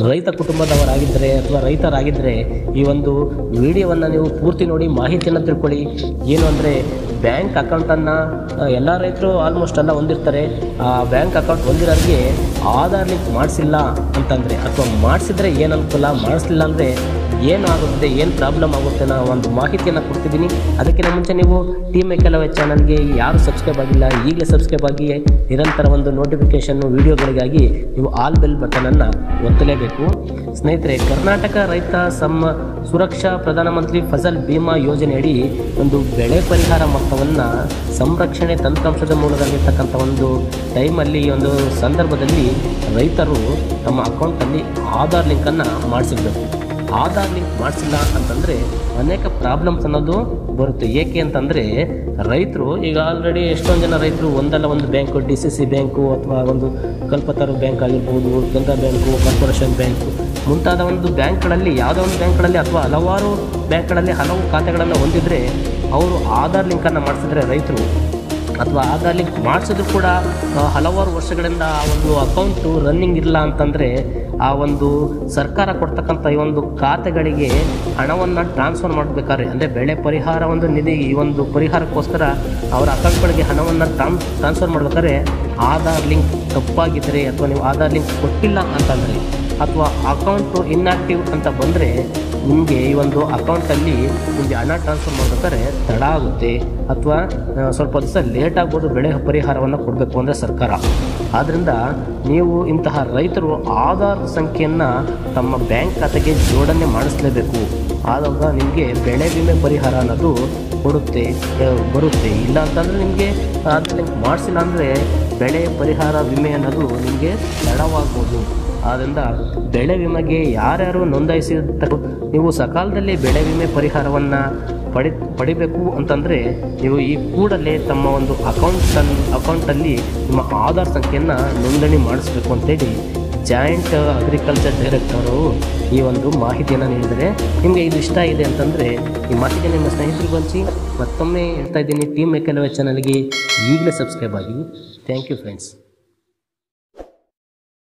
ರೈತ ಕುಟುಂಬದವರಾಗಿದ್ದರೆ ಅಥವಾ ರೈತರಾಗಿದ್ದರೆ ಈ ಒಂದು ವಿಡಿಯೋವನ್ನು ನೀವು ಪೂರ್ತಿ ನೋಡಿ ಮಾಹಿತಿಯನ್ನು ತಿಳ್ಕೊಳ್ಳಿ ಏನು ಅಂದರೆ ಬ್ಯಾಂಕ್ ಅಕೌಂಟನ್ನು ಎಲ್ಲ ರೈತರು ಆಲ್ಮೋಸ್ಟ್ ಎಲ್ಲ ಹೊಂದಿರ್ತಾರೆ ಆ ಬ್ಯಾಂಕ್ ಅಕೌಂಟ್ ಹೊಂದಿರೋರಿಗೆ ಆಧಾರ್ ಲಿಂಕ್ ಮಾಡಿಸಿಲ್ಲ ಅಂತಂದರೆ ಅಥವಾ ಮಾಡಿಸಿದ್ರೆ ಏನು ಅನುಕೂಲ ಮಾಡಿಸ್ಲಿಲ್ಲ ಅಂದರೆ ಏನು ಆಗುತ್ತೆ ಏನು ಪ್ರಾಬ್ಲಮ್ ಆಗುತ್ತೆ ಅನ್ನೋ ಒಂದು ಮಾಹಿತಿಯನ್ನು ಕೊಡ್ತಿದ್ದೀನಿ ಅದಕ್ಕಿಂತ ಮುಂಚೆ ನೀವು ಟೀಮ್ ಕೆಲವೇ ಚಾನಲ್ಗೆ ಯಾರು ಸಬ್ಸ್ಕ್ರೈಬ್ ಆಗಿಲ್ಲ ಈಗಲೇ ಸಬ್ಸ್ಕ್ರೈಬ್ ಆಗಿ ನಿರಂತರ ಒಂದು ನೋಟಿಫಿಕೇಷನ್ನು ವಿಡಿಯೋಗಳಿಗಾಗಿ ನೀವು ಆಲ್ ಬೆಲ್ ಬಟನನ್ನು ಒತ್ತಲೇಬೇಕು ಸ್ನೇಹಿತರೆ ಕರ್ನಾಟಕ ರೈತ ಸಮ ಸುರಕ್ಷಾ ಪ್ರಧಾನಮಂತ್ರಿ ಫಸಲ್ ಬಿಮಾ ಯೋಜನೆಯಡಿ ಒಂದು ಬೆಳೆ ಪರಿಹಾರ ಮೊತ್ತವನ್ನು ಸಂರಕ್ಷಣೆ ತಂತ್ರಾಂಶದ ಮೂಲದಲ್ಲಿರ್ತಕ್ಕಂಥ ಒಂದು ಟೈಮಲ್ಲಿ ಈ ಒಂದು ಸಂದರ್ಭದಲ್ಲಿ ರೈತರು ತಮ್ಮ ಅಕೌಂಟಲ್ಲಿ ಆಧಾರ್ ಲಿಂಕನ್ನು ಮಾಡಿಸಿರ್ಬೇಕು ಆಧಾರ್ ಲಿಂಕ್ ಮಾಡಿಸಿಲ್ಲ ಅಂತಂದರೆ ಅನೇಕ ಪ್ರಾಬ್ಲಮ್ಸ್ ಅನ್ನೋದು ಬರುತ್ತೆ ಏಕೆ ಅಂತಂದರೆ ರೈತರು ಈಗ ಆಲ್ರೆಡಿ ಎಷ್ಟೊಂದು ಜನ ರೈತರು ಒಂದಲ್ಲ ಒಂದು bank D C C bank ಅಥವಾ ಒಂದು ಕಲ್ಪತರು ಬ್ಯಾಂಕ್ ಆಗಿರ್ಬೋದು ಗಂಗಾ ಬ್ಯಾಂಕು ಕಾರ್ಪೊರೇಷನ್ ಬ್ಯಾಂಕು ಮುಂತಾದ ಒಂದು ಬ್ಯಾಂಕ್ಗಳಲ್ಲಿ ಯಾವುದೋ ಒಂದು ಬ್ಯಾಂಕ್ಗಳಲ್ಲಿ ಅಥವಾ ಹಲವಾರು ಬ್ಯಾಂಕ್ಗಳಲ್ಲಿ ಹಲವು ಖಾತೆಗಳನ್ನು ಹೊಂದಿದ್ರೆ ಅವರು ಆಧಾರ್ ಲಿಂಕನ್ನು ಮಾಡಿಸಿದ್ರೆ ರೈತರು ಅಥವಾ ಆಧಾರ್ ಲಿಂಕ್ ಮಾಡಿಸಿದ್ರು ಕೂಡ ಆ, ಹಲವಾರು ವರ್ಷಗಳಿಂದ ಆ ಒಂದು ಅಕೌಂಟು ರನ್ನಿಂಗ್ ಇಲ್ಲ ಅಂತಂದರೆ ಆ ಒಂದು ಸರ್ಕಾರ ಕೊಡ್ತಕ್ಕಂಥ ಈ ಒಂದು ಖಾತೆಗಳಿಗೆ ಹಣವನ್ನು ಟ್ರಾನ್ಸ್ಫರ್ ಮಾಡಬೇಕಾದ್ರೆ ಅಂದರೆ ಬೆಳೆ ಪರಿಹಾರ ಒಂದು ನಿಧಿ ಈ ಒಂದು ಪರಿಹಾರಕ್ಕೋಸ್ಕರ ಅವರ ಅಕೌಂಟ್ಗಳಿಗೆ ಹಣವನ್ನು ಟ್ರಾನ್ ಟ್ರಾನ್ಸ್ಫರ್ ಮಾಡ್ಬೇಕಾದ್ರೆ ಆಧಾರ್ ಲಿಂಕ್ ತಪ್ಪಾಗಿದ್ದರೆ ಅಥವಾ ನೀವು ಆಧಾರ್ ಲಿಂಕ್ ಕೊಟ್ಟಿಲ್ಲ ಅಂತಂದರೆ ಅಥವಾ ಅಕೌಂಟು ಇನ್ಆಕ್ಟಿವ್ ಅಂತ ಬಂದರೆ ನಿಮಗೆ ಈ ಒಂದು ಅಕೌಂಟಲ್ಲಿ ನಿಮಗೆ ಹಣ ಟ್ರಾನ್ಸ್ಫರ್ ಮಾಡ್ಬೇಕಾದ್ರೆ ತಡ ಆಗುತ್ತೆ ಅಥವಾ ಆ, ಸ್ವಲ್ಪ ದಿವಸ ಲೇಟ್ ಆಗ್ಬೋದು ಬೆಳೆ ಪರಿಹಾರವನ್ನು ಕೊಡಬೇಕು ಅಂದರೆ ಸರ್ಕಾರ ಆದ್ದರಿಂದ ನೀವು ಇಂತಹ ರೈತರು ಆಧಾರ್ ಸಂಖ್ಯೆಯನ್ನು ತಮ್ಮ ಬ್ಯಾಂಕ್ ಖಾತೆಗೆ ಜೋಡಣೆ ಮಾಡಿಸಲೇಬೇಕು ಆವಾಗ ನಿಮಗೆ ಬೆಳೆ ವಿಮೆ ಪರಿಹಾರ ಅನ್ನೋದು ಕೊಡುತ್ತೆ ಆ, ಬರುತ್ತೆ ಇಲ್ಲ ಅಂತಂದರೆ ನಿಮಗೆ ಆಧಾರ್ ಲಿಂಕ್ ಮಾಡಿಸಿಲ್ಲ ಅಂದರೆ ಬೆಳೆ ಪರಿಹಾರ ವಿಮೆ ಅನ್ನೋದು ನಿಮಗೆ ತಡವಾಗ್ಬೋದು ಆದ್ದರಿಂದ ಬೆಳೆ ವಿಮೆಗೆ ಯಾರ್ಯಾರು ನೋಂದಾಯಿಸಿದ ನೀವು ಸಕಾಲದಲ್ಲಿ ಬೆಳೆ ವಿಮೆ ಪರಿಹಾರವನ್ನು ಪಡಿ ಪಡಿಬೇಕು ಅಂತಂದರೆ ನೀವು ಈ ಕೂಡಲೇ ತಮ್ಮ ಒಂದು ಅಕೌಂಟನ್ನು ಅಕೌಂಟಲ್ಲಿ ನಿಮ್ಮ ಆಧಾರ್ ಸಂಖ್ಯೆಯನ್ನು ನೋಂದಣಿ ಮಾಡಿಸ್ಬೇಕು ಅಂತೇಳಿ ಜಾಯಿಂಟ್ ಅಗ್ರಿಕಲ್ಚರ್ ಡೈರೆಕ್ಟರು ಈ ಒಂದು ಮಾಹಿತಿಯನ್ನು ನೀಡಿದರೆ ನಿಮಗೆ ಇದು ಇಷ್ಟ ಇದೆ ಅಂತಂದರೆ ಈ ಮಾಹಿತಿ ನಿಮ್ಮ ಸ್ನೇಹಿತರಿಗೆ ಹಂಚಿ ಮತ್ತೊಮ್ಮೆ ಹೇಳ್ತಾ ಇದ್ದೀನಿ ಟೀಮ್ ಕೆಲವೇ ಚಾನಲ್ಗೆ ಈಗಲೇ ಸಬ್ಸ್ಕ್ರೈಬ್ ಆಗಿ ಥ್ಯಾಂಕ್ ಯು ಫ್ರೆಂಡ್ಸ್